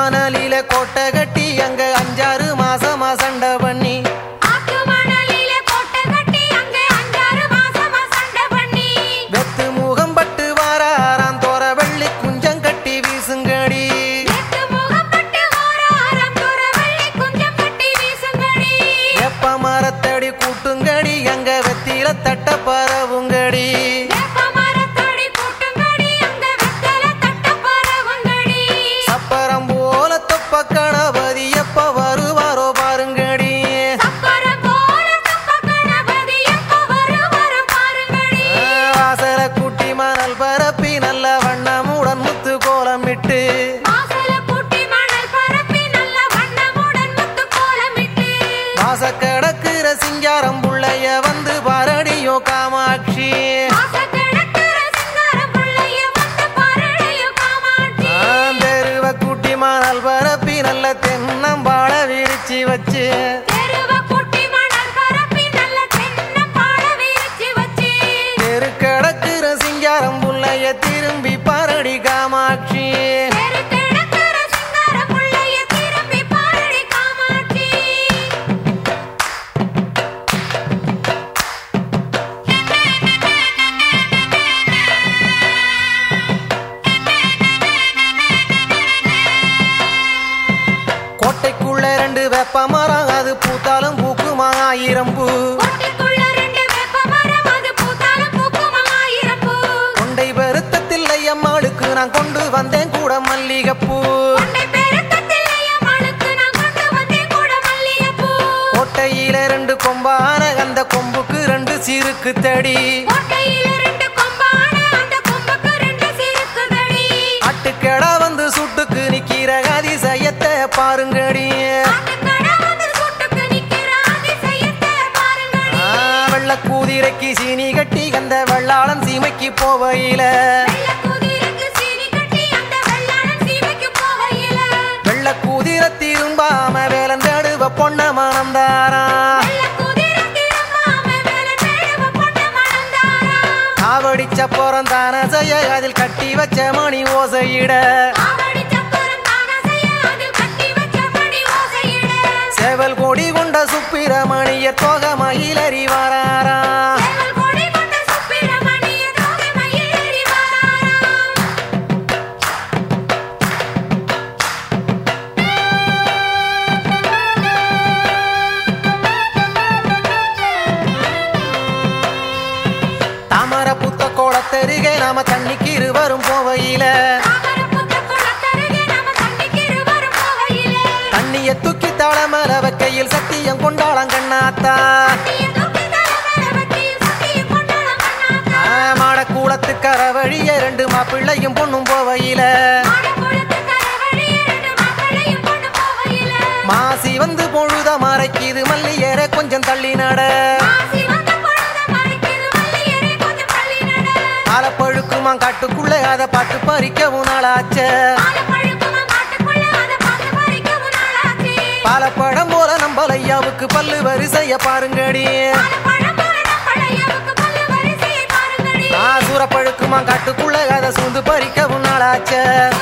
மணலில கோட்டை கட்டி அங்க அஞ்சாறு மாசமா சண்டை பண்ணி ஆத்து மணலிலே கோட்டை கட்டி அங்கே அஞ்சாறு மாசமா சண்டை பண்ணி வெத்து முகம் பட்டு வாராராம் தோர வெள்ளி குஞ்சம் கட்டி வீசுங்கடி எட்டு முகப்பட்டு ஓராரம் தூர வெள்ளி குஞ்சம் கட்டி வீசுங்கடி எப்ப மரத்தடி கூட்டுங்கடி அங்க வெத்தில தட்ட பரவுங்கடி வேப்ப மரத்தடி கூட்டுங்கடி அங்க வெத்தல தட்ட பரவுங்கடி சப்பரம் போல தொப்ப கணபதி எப்ப வருவாரோ பாருங்கடி சப்பரம் போல தப்ப கணபதி எப்ப வருவாரு பாருங்கடி வாசல குட்டி மணல் பரப்பி நல்ல வண்ணமுடன் முத்து கோலமிட்டு வாசல கூட்டி மணல் பரப்பி நல்ல வண்ணமுடன் முத்து கோலமிட்டு வாச கடக்குற சிங்காரம் புள்ளைய வந்து பாரடியோ காமாட்சி வாச கிடக்குற சிங்காரம் புள்ளைய வந்து பாரடையோ காமாட்சி தெருவ குட்டி மணல் பரப்பி நல்ல தென்னம்பாழ விரிச்சு வச்சு தெருவ கூட்டி மணல் பரப்பி நல்ல தென்னம்பாழ விரிச்சு வச்சு தெரு கடக்குற சிங்காரம் புள்ளைய திரும்பி பாரடி காமாட்சி தெரு கிடக்குற சிங்காரம் புள்ளைய திரும்பி பாரடி காமாட்சி கோட்டைக்குள்ள ரெண்டு வெப்ப மரம் அது பூத்தாலும் பூக்குமா ஆயிரம் பூ கோட்டைக்குள்ள ரெண்டு வேப்ப மரம் அது பூத்தாலும் பூக்கும் ஆயிரம் பூ கொண்டை பெருத்தத்தில்லை அம்மாளுக்கு நான் கொண்டு வந்தேன் கூட மல்லிகைப்பூ கொண்டை பெருக்கத்திலே அம்மாளுக்கு நான் கொண்டு வந்தேன் கூட மல்லிகைப்பூ கோட்டையில ரெண்டு கொம்பான அந்த கொம்புக்கு ரெண்டு சீருக்கு தடி கோட்டையில ரெண்டு கொம்பான அந்த கொம்புக்கு ரெண்டு சிறுக்குதடி ஆட்டுக்கடா வந்து சுட்டுக்கு நிக்கிற அதிசயத்தை பாருங்கடி ஆட்டுக்கடா வந்து சுட்டுக்கு நிக்கிற அதிசயத்தை பாருங்கடி ஆ, வெள்ள கூதிரைக்கு சீனி கட்டி அந்த வெள்ளாளம் சீமைக்கு போவையில வெள்ள குதிரைக்கு சீனி கட்டி அந்த வெள்ளாளன் சீமைக்கு போகையில வெள்ள கூதிர திரும்பாம வேலன் தேடுவ பொண்ண மனந்தாரா வெள்ள குதிரை திரும்பாம மேல மேடுவ பொண்ணு மணந்தாராம் காவடிச்ச போறந்தான செய்ய அதில் கட்டி வச்ச மணி ஓசையிட ஆவடி சப்பரம் தான செய்ய அதில் கட்டி வச்ச படி ஓசையிட சேவல் கொடி கொண்ட சுப்பிரமணிய தோக மயிலறி வராரா சேவல் கொடி கொண்ட சுப்பிரமணிய தோகை மயிலேறி வராராம் தாமர புத்த கோலத்தருகே நாம தண்ணிக்கு இருவரும் போவையில தாமரப்புத்த குளத்தருகே நாம தண்ணிக்கு இருவரும் போகையில தண்ணிய தூக்கி தாளமல வைக்கையில் சத்தியம் கொண்டாளம் கண்ணாத்தா தீய தூக்கி தலைவர வச்சு சுத்தியும் கொண்டாடம் கண்ணாத்தா மாட கூலத்துக்கர வழிய ரெண்டு மாப்பிள்ளையும் பொண்ணும் போவையில மாடக்குளத்து கரவழிய ரெண்டு மாப்பிள்ளையும் கொண்டு போகையில மாசி வந்து பொழுத மறைக்குது மல்லியேற கொஞ்சம் தள்ளி நட ஆசி வந்த பொழுத மறைக்குது மல்லியரே கொஞ்சம் பள்ளி நட ஆலப்பழுக்குமா காட்டுக்குள்ள அதை பாட்டு பறிக்கவும் நாளாச்ச ஆலப்பழுக்குமா காட்டுக்குள்ள அதை பார்த்து பறிக்கவும் நாளாச்சு பாலப்பழம் போல நம்பலையாவுக்கு பல்லு வரிசைய பாருங்கடி ஆலப்பழம் போல நம்மளையவுக்கு பல்லு வரிசையை பாருங்கடி ஆசுரப்பழுக்குமா காட்டுக்குள்ள அதை சூந்து பறிக்கவும் நாளாச்ச